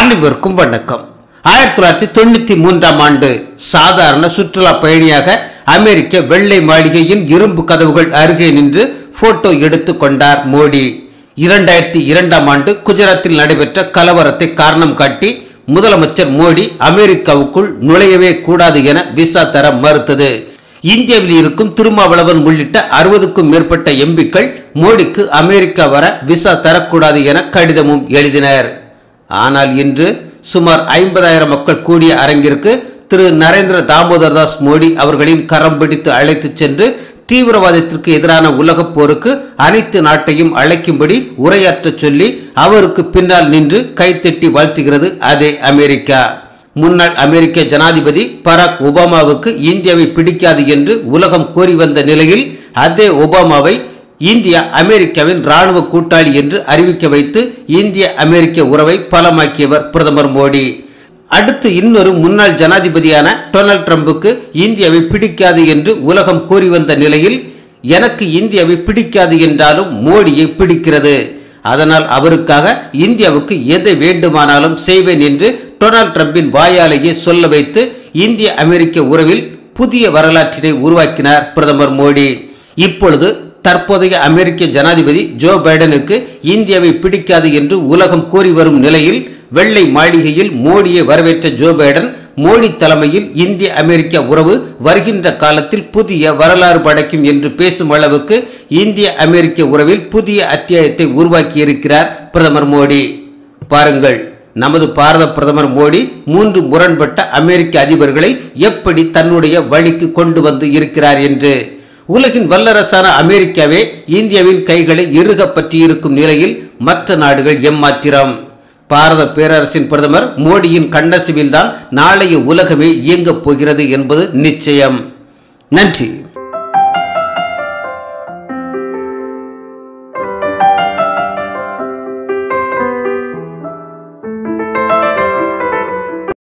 அனைவருக்கும் வணக்கம் ஆயிரத்தி தொள்ளாயிரத்தி தொண்ணூத்தி மூன்றாம் ஆண்டு சாதாரண சுற்றுலா பயணியாக அமெரிக்க வெள்ளை மாளிகையின் இரும்பு கதவுகள் அருகே நின்று போட்டோ எடுத்துக் கொண்டார் மோடி இரண்டாயிரத்தி இரண்டாம் ஆண்டு குஜராத்தில் நடைபெற்ற கலவரத்தை காரணம் காட்டி முதலமைச்சர் மோடி அமெரிக்காவுக்குள் நுழையவே கூடாது என விசா தர மறுத்தது இந்தியாவில் இருக்கும் திருமாவளவன் உள்ளிட்ட அறுபதுக்கும் மேற்பட்ட எம்பிக்கள் மோடிக்கு அமெரிக்கா வர விசா தரக்கூடாது என கடிதமும் எழுதினர் ஆனால் இன்று சுமார் ஐம்பதாயிரம் மக்கள் கூடிய அரங்கிற்கு திரு நரேந்திர தாமோதர் தாஸ் மோடி அவர்களின் கரம் பிடித்து அழைத்துச் சென்று தீவிரவாதத்திற்கு எதிரான உலகப் போருக்கு அனைத்து நாட்டையும் அழைக்கும்படி உரையாற்றச் சொல்லி அவருக்கு பின்னால் நின்று கைத்தட்டி வாழ்த்துகிறது அதே அமெரிக்கா முன்னாள் அமெரிக்க ஜனாதிபதி பராக் ஒபாமாவுக்கு இந்தியாவை பிடிக்காது என்று உலகம் கோரி வந்த நிலையில் அதே ஒபாமாவை இந்தியா அமெரிக்காவின் ராணுவ கூட்டாளி என்று அறிவிக்க வைத்து இந்திய அமெரிக்க உறவை பலமாக்கியவர் பிரதமர் மோடி அடுத்து இன்னொரு முன்னாள் ஜனாதிபதியான டொனால்ட் ட்ரம்புக்கு இந்தியாவை பிடிக்காது என்று உலகம் கூறி வந்த நிலையில் எனக்கு இந்தியாவை பிடிக்காது என்றாலும் மோடியை பிடிக்கிறது அதனால் அவருக்காக இந்தியாவுக்கு எதை வேண்டுமானாலும் செய்வேன் என்று டொனால்ட் ட்ரம்பின் வாயாலேயே சொல்ல வைத்து இந்திய அமெரிக்க உறவில் புதிய வரலாற்றினை உருவாக்கினார் பிரதமர் மோடி இப்பொழுது தற்போதைய அமெரிக்க ஜனாதிபதி ஜோ பைடனுக்கு இந்தியாவை பிடிக்காது என்று உலகம் கூறி வரும் நிலையில் வெள்ளை மாளிகையில் மோடியை வரவேற்ற ஜோ பைடன் மோடி தலைமையில் இந்திய அமெரிக்க உறவு வருகின்ற காலத்தில் புதிய வரலாறு படைக்கும் என்று பேசும் அளவுக்கு இந்திய அமெரிக்க உறவில் புதிய அத்தியாயத்தை உருவாக்கியிருக்கிறார் பிரதமர் மோடி பாருங்கள் நமது பாரத பிரதமர் மோடி மூன்று முரண்பட்ட அமெரிக்க அதிபர்களை எப்படி தன்னுடைய வழிக்கு கொண்டு வந்து இருக்கிறார் என்று உலகின் வல்லரசான அமெரிக்காவே இந்தியாவின் கைகளை இறுக பற்றியிருக்கும் நிலையில் மற்ற நாடுகள் எம்மாத்திரம் பாரத பேரரசின் பிரதமர் மோடியின் கண்ணசிவில்தான் நாளைய உலகமே இயங்கப் போகிறது என்பது நிச்சயம் நன்றி